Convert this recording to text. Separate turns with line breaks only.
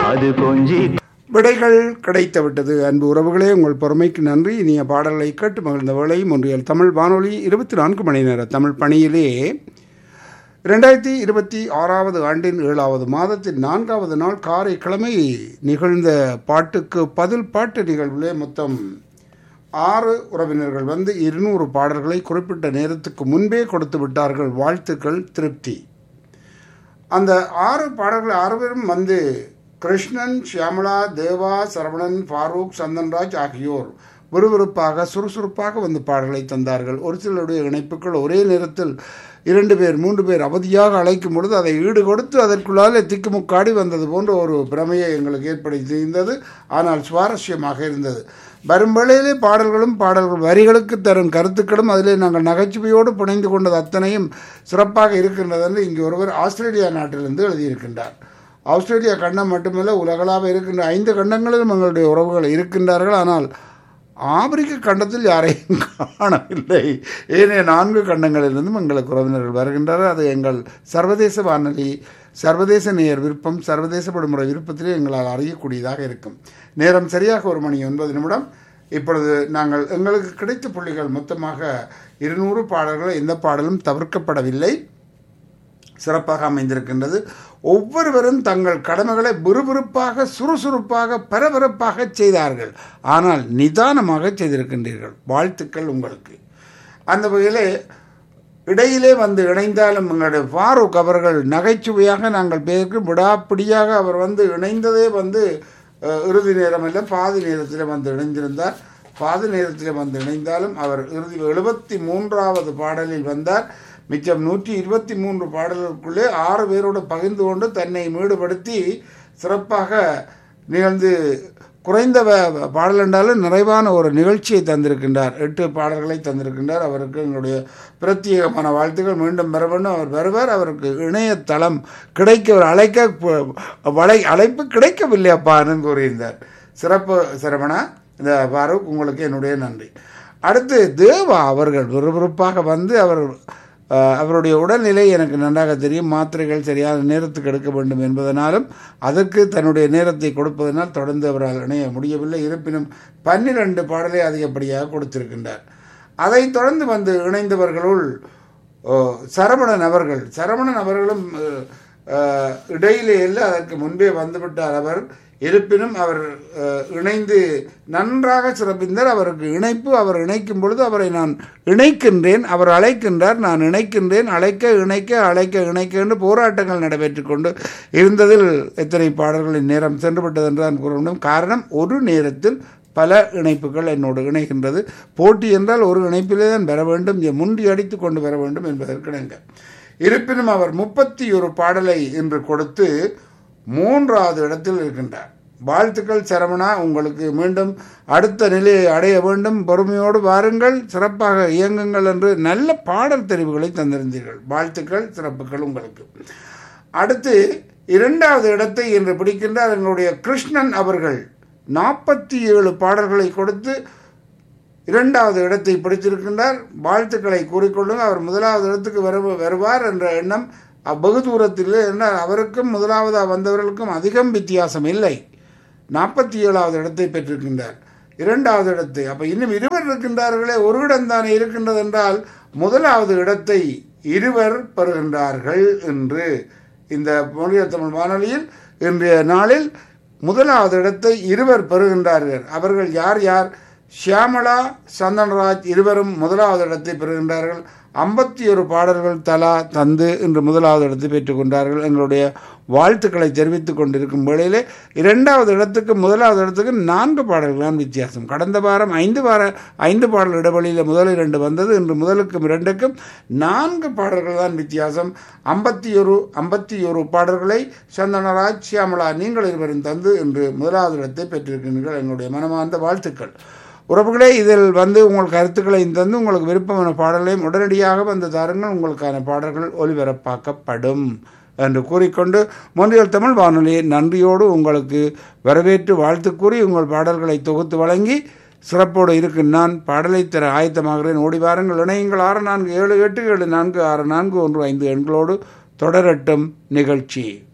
அது கொஞ்சி
விடைகள் கிடைத்து விட்டது அன்பு உறவுகளே உங்கள் பொறுமைக்கு நன்றி இனிய பாடல்களை கேட்டு மகிழ்ந்த வேளை ஒன்றியல் தமிழ் வானொலி இருபத்தி நான்கு மணி நேர தமிழ் பணியிலே ரெண்டாயிரத்தி இருபத்தி ஆறாவது ஆண்டின் ஏழாவது மாதத்தின் நான்காவது நாள் காரைக்கிழமை நிகழ்ந்த பாட்டுக்கு பதில் பாட்டு நிகழ்விலே மொத்தம் ஆறு உறவினர்கள் வந்து இருநூறு பாடல்களை குறிப்பிட்ட நேரத்துக்கு முன்பே கொடுத்து விட்டார்கள் வாழ்த்துக்கள் திருப்தி அந்த ஆறு பாடல்கள் ஆறு பேரும் வந்து கிருஷ்ணன் ஷியாமலா தேவா சரவணன் ஃபாரூக் சந்தன்ராஜ் ஆகியோர் விறுவிறுப்பாக சுறுசுறுப்பாக வந்து பாடல்களை தந்தார்கள் ஒரு சிலருடைய இணைப்புகள் ஒரே நேரத்தில் இரண்டு பேர் மூன்று பேர் அவதியாக அழைக்கும் பொழுது அதை ஈடு கொடுத்து அதற்குள்ளால் திக்குமுக்காடி வந்தது போன்ற ஒரு பிரமையை எங்களுக்கு ஏற்படுத்தி இருந்தது ஆனால் சுவாரஸ்யமாக இருந்தது வரும் வேளையிலே பாடல்களும் பாடல்கள் வரிகளுக்கு தரும் கருத்துக்களும் அதிலே நாங்கள் நகைச்சுவையோடு புனைந்து கொண்டது அத்தனையும் சிறப்பாக இருக்கின்றது என்று இங்கு ஒருவர் ஆஸ்திரேலியா நாட்டிலிருந்து எழுதியிருக்கின்றார் ஆஸ்திரேலியா கண்டம் மட்டுமல்ல உலகளாக இருக்கின்ற ஐந்து கண்டங்களிலும் எங்களுடைய உறவுகள் இருக்கின்றார்கள் ஆனால் ஆப்பிரிக்க கண்டத்தில் யாரையும் காணவில்லை ஏனைய நான்கு கண்டங்களிலிருந்தும் எங்களுக்கு உறவினர்கள் வருகின்றனர் அது எங்கள் சர்வதேச வானொலி சர்வதேச நேயர் விருப்பம் சர்வதேச விடுமுறை விருப்பத்திலே எங்களால் அறியக்கூடியதாக இருக்கும் நேரம் சரியாக ஒரு மணி ஒன்பது நிமிடம் இப்பொழுது நாங்கள் எங்களுக்கு கிடைத்த புள்ளிகள் மொத்தமாக இருநூறு பாடல்கள் எந்த பாடலும் தவிர்க்கப்படவில்லை சிறப்பாக அமைந்திருக்கின்றது ஒவ்வொருவரும் தங்கள் கடமைகளை விறுவிறுப்பாக சுறுசுறுப்பாக பரபரப்பாக செய்தார்கள் ஆனால் நிதானமாக செய்திருக்கின்றீர்கள் வாழ்த்துக்கள் உங்களுக்கு அந்த வகையிலே இடையிலே வந்து இணைந்தாலும் எங்களுடைய ஃபாரூக் அவர்கள் நகைச்சுவையாக நாங்கள் பேருக்கு விடாப்பிடியாக அவர் வந்து இணைந்ததே வந்து அஹ், இறுதி நேரம் இல்லை பாதி நேரத்தில் வந்து இணைந்திருந்தார் பாதி நேரத்தில் வந்து இணைந்தாலும் அவர் இறுதி எழுபத்தி மூன்றாவது பாடலில் வந்தார் மிச்சம் நூற்றி இருபத்தி மூன்று பாடல்களுக்குள்ளே ஆறு பேரோடு பகிர்ந்து கொண்டு தன்னை மீடுபடுத்தி சிறப்பாக நிகழ்ந்து குறைந்த வ- பாடல் என்றாலும் நிறைவான ஒரு நிகழ்ச்சியை தந்திருக்கின்றார் எட்டு பாடல்களை தந்திருக்கின்றார் அவருக்கு எங்களுடைய பிரத்யேகமான வாழ்த்துக்கள் மீண்டும் பெற வேண்டும் அவர் வருவார் அவருக்கு இணையதளம் கிடைக்க அழைக்க ப- வளை அழைப்பு கிடைக்கவில்லை அப்பான்னு கூறியிருந்தார் சிறப்பு சிரமணா இந்த பாரூக் உங்களுக்கு என்னுடைய நன்றி அடுத்து தேவா அவர்கள் விறுவிறுப்பாக வந்து அவர் அஹ், அவருடைய உடல்நிலை எனக்கு நன்றாக தெரியும் மாத்திரைகள் சரியான நேரத்துக்கு எடுக்க வேண்டும் என்பதனாலும் அதற்கு தன்னுடைய நேரத்தை கொடுப்பதனால் தொடர்ந்து அவரால் இணைய முடியவில்லை இருப்பினும் பன்னிரண்டு பாடலை அதிகப்படியாக கொடுத்திருக்கின்றார் அதைத் தொடர்ந்து வந்து இணைந்தவர்களுள் ஓ, சரவணன் அவர்கள் சரவணன் அவர்களும் அஹ், அஹ், இடையிலே இல்லை அதற்கு முன்பே வந்துவிட்டார் அவர் இருப்பினும் அவர் அஹ், இணைந்து நன்றாக சிறப்பிந்தார் அவருக்கு இணைப்பு அவர் இணைக்கும் பொழுது அவரை நான் இணைக்கின்றேன் அவர் அழைக்கின்றார் நான் இணைக்கின்றேன் அழைக்க இணைக்க அழைக்க இணைக்க என்று போராட்டங்கள் நடைபெற்றுக் கொண்டு இருந்ததில் எத்தனை பாடல்களின் நேரம் சென்றுவிட்டது என்று தான் கூற வேண்டும் காரணம் ஒரு நேரத்தில் பல இணைப்புகள் என்னோடு இணைகின்றது போட்டி என்றால் ஒரு இணைப்பிலே தான் பெற வேண்டும் இங்கே முண்டி அடித்து கொண்டு வர வேண்டும் என்பதற்கிணங்க இருப்பினும் அவர் முப்பத்தி ஒரு பாடலை இன்று கொடுத்து மூன்றாவது இடத்தில் இருக்கின்றார் வாழ்த்துக்கள் சரவணா உங்களுக்கு மீண்டும் அடுத்த நிலையை அடைய வேண்டும் பொறுமையோடு வாருங்கள் சிறப்பாக இயங்குங்கள் என்று நல்ல பாடல் தெரிவுகளை தந்திருந்தீர்கள் வாழ்த்துக்கள் சிறப்புகள் உங்களுக்கு அடுத்து இரண்டாவது இடத்தை இன்று பிடிக்கின்றார் எங்களுடைய கிருஷ்ணன் அவர்கள் நாற்பத்தி ஏழு பாடல்களை கொடுத்து இரண்டாவது இடத்தை பிடித்திருக்கின்றார் வாழ்த்துக்களை கூறிக்கொள்ளுங்க அவர் முதலாவது இடத்துக்கு வரு வருவார் என்ற எண்ணம் வெகு தூரத்தில் என்றால் அவருக்கும் முதலாவதாக வந்தவர்களுக்கும் அதிகம் வித்தியாசம் இல்லை நாற்பத்தி ஏழாவது இடத்தை பெற்றிருக்கின்றார் இரண்டாவது இடத்தை அப்ப இன்னும் இருவர் இருக்கின்றார்களே ஒரு இடம் தானே இருக்கின்றது என்றால் முதலாவது இடத்தை இருவர் பெறுகின்றார்கள் என்று இந்த மொழியர் தமிழ் வானொலியில் இன்றைய நாளில் முதலாவது இடத்தை இருவர் பெறுகின்றார்கள் அவர்கள் யார் யார் ஷியாமளா சந்தன்ராஜ் இருவரும் முதலாவது இடத்தை பெறுகின்றார்கள் ஐம்பத்தி ஒரு பாடல்கள் தலா தந்து இன்று முதலாவது இடத்தை பெற்றுக்கொண்டார்கள் எங்களுடைய வாழ்த்துக்களை தெரிவித்துக் கொண்டிருக்கும் வேளையிலே இரண்டாவது இடத்துக்கு முதலாவது இடத்துக்கு நான்கு பாடல்கள் தான் வித்தியாசம் கடந்த வாரம் ஐந்து வார ஐந்து பாடல் இடைவெளியில் முதல் இரண்டு வந்தது இன்று முதலுக்கும் இரண்டுக்கும் நான்கு பாடல்கள் தான் வித்தியாசம் ஐம்பத்தி ஒரு ஐம்பத்தி ஒரு பாடல்களை சந்தனராஜ் சியாமலா நீங்கள் இருவரும் தந்து இன்று முதலாவது இடத்தை பெற்றிருக்கிறீர்கள் எங்களுடைய மனமார்ந்த வாழ்த்துக்கள் உறவுகளே இதில் வந்து உங்கள் கருத்துக்களை தந்து உங்களுக்கு விருப்பமான பாடலையும் உடனடியாக வந்து தாருங்கள் உங்களுக்கான பாடல்கள் ஒலிபரப்பாக்கப்படும் என்று கூறிக்கொண்டு மொன்றியல் தமிழ் வானொலியை நன்றியோடு உங்களுக்கு வரவேற்று வாழ்த்து கூறி உங்கள் பாடல்களை தொகுத்து வழங்கி சிறப்போடு இருக்கும் நான் பாடலை தர ஆயத்தமாகிறேன் ஓடி வாருங்கள் இணையங்கள் ஆறு நான்கு ஏழு எட்டு ஏழு நான்கு ஆறு நான்கு ஒன்று ஐந்து எண்களோடு தொடரட்டும் நிகழ்ச்சி